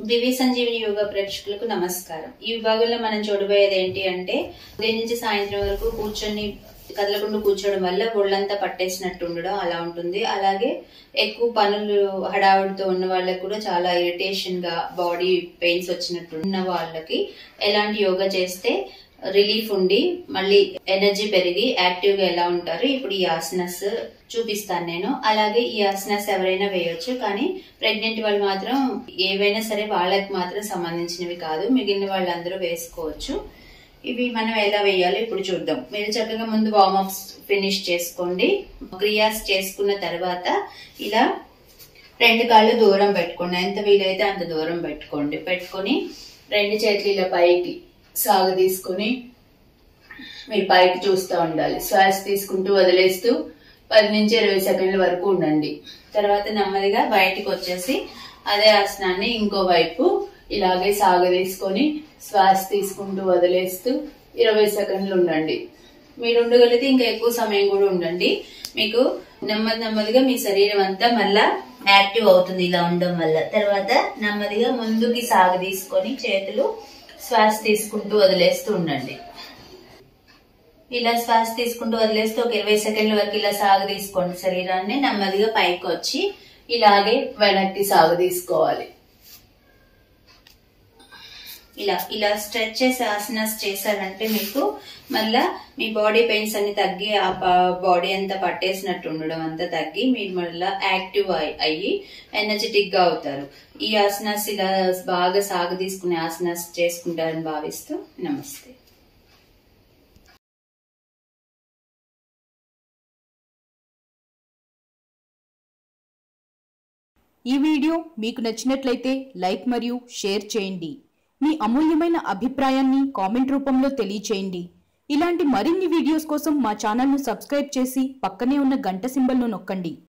దివ్య సంజీవిని యోగా ప్రేక్షకులకు నమస్కారం ఈ విభాగంలో మనం చూడబోయేది ఏంటి అంటే ఉదయం నుంచి సాయంత్రం వరకు కూర్చొని కదలకుండా కూర్చోవడం వల్ల ఒళ్ళంతా పట్టేసినట్టు ఉండడం అలా ఉంటుంది అలాగే ఎక్కువ పనులు హడావుడితో ఉన్న వాళ్ళకి కూడా చాలా ఇరిటేషన్ గా బాడీ పెయిన్స్ వచ్చినట్టు ఉన్న వాళ్ళకి ఎలాంటి యోగా చేస్తే రిలీఫ్ ఉండి మళ్ళీ ఎనర్జీ పెరిగి యాక్టివ్ గా ఎలా ఉంటారు ఇప్పుడు ఈ ఆసనస్ చూపిస్తాను నేను అలాగే ఈ ఆసనస్ ఎవరైనా వేయొచ్చు కానీ ప్రెగ్నెంట్ వాళ్ళు మాత్రం ఏవైనా సరే వాళ్ళకి మాత్రం సంబంధించినవి కాదు మిగిలిన వాళ్ళందరూ వేసుకోవచ్చు ఇవి మనం ఎలా వేయాలో ఇప్పుడు చూద్దాం మీరు చక్కగా ముందు వార్మప్స్ ఫినిష్ చేసుకోండి క్రియాస్ చేసుకున్న తర్వాత ఇలా రెండు కాళ్ళు దూరం పెట్టుకోండి ఎంత వీలైతే అంత దూరం పెట్టుకోండి పెట్టుకొని రెండు చేతులు ఇలా పైకి సాగ తీసుకొని మీరు పైకి చూస్తూ ఉండాలి శ్వాస తీసుకుంటూ వదిలేస్తూ పది నుంచి ఇరవై సెకండ్ల వరకు ఉండండి తర్వాత నెమ్మదిగా బయటికి వచ్చేసి అదే ఆసనాన్ని ఇంకో వైపు ఇలాగే సాగ తీసుకొని శ్వాస తీసుకుంటూ వదిలేస్తూ ఇరవై సెకండ్లు ఉండండి మీరు ఉండగలిగితే ఇంకా ఎక్కువ సమయం కూడా ఉండండి మీకు నెమ్మది నెమ్మదిగా మీ శరీరం అంతా మళ్ళా యాక్టివ్ అవుతుంది ఇలా ఉండడం వల్ల తర్వాత నెమ్మదిగా ముందుకి సాగ తీసుకొని చేతులు శ్వాస తీసుకుంటూ వదిలేస్తూ ఉండండి ఇలా శ్వాస తీసుకుంటూ వదిలేస్తే ఒక ఇరవై సెకండ్ల వరకు ఇలా సాగు తీసుకోండి శరీరాన్ని నెమ్మదిగా పైకి వచ్చి ఇలాగే వెనక్కి సాగు తీసుకోవాలి ఇలా ఇలా స్ట్రెచ్ చేసి ఆసనాస్ చేశారంటే మీకు మళ్ళా మీ బాడీ పెయిన్స్ అన్ని తగ్గి ఆ బాడీ అంతా పట్టేసినట్టు ఉండడం అంతా తగ్గి మీరు మళ్ళా యాక్టివ్ అయ్యి ఎనర్జెటిక్ గా అవుతారు ఈ ఆసనాస్ ఇలా బాగా సాగు తీసుకునే ఆసనాస్ చేసుకుంటారని భావిస్తూ నమస్తే ఈ వీడియో మీకు నచ్చినట్లయితే లైక్ మరియు షేర్ చేయండి మీ అమూల్యమైన అభిప్రాయాన్ని కామెంట్ రూపంలో తెలియచేయండి ఇలాంటి మరిన్ని వీడియోస్ కోసం మా ఛానల్ను సబ్స్క్రైబ్ చేసి పక్కనే ఉన్న గంట సింబల్ను నొక్కండి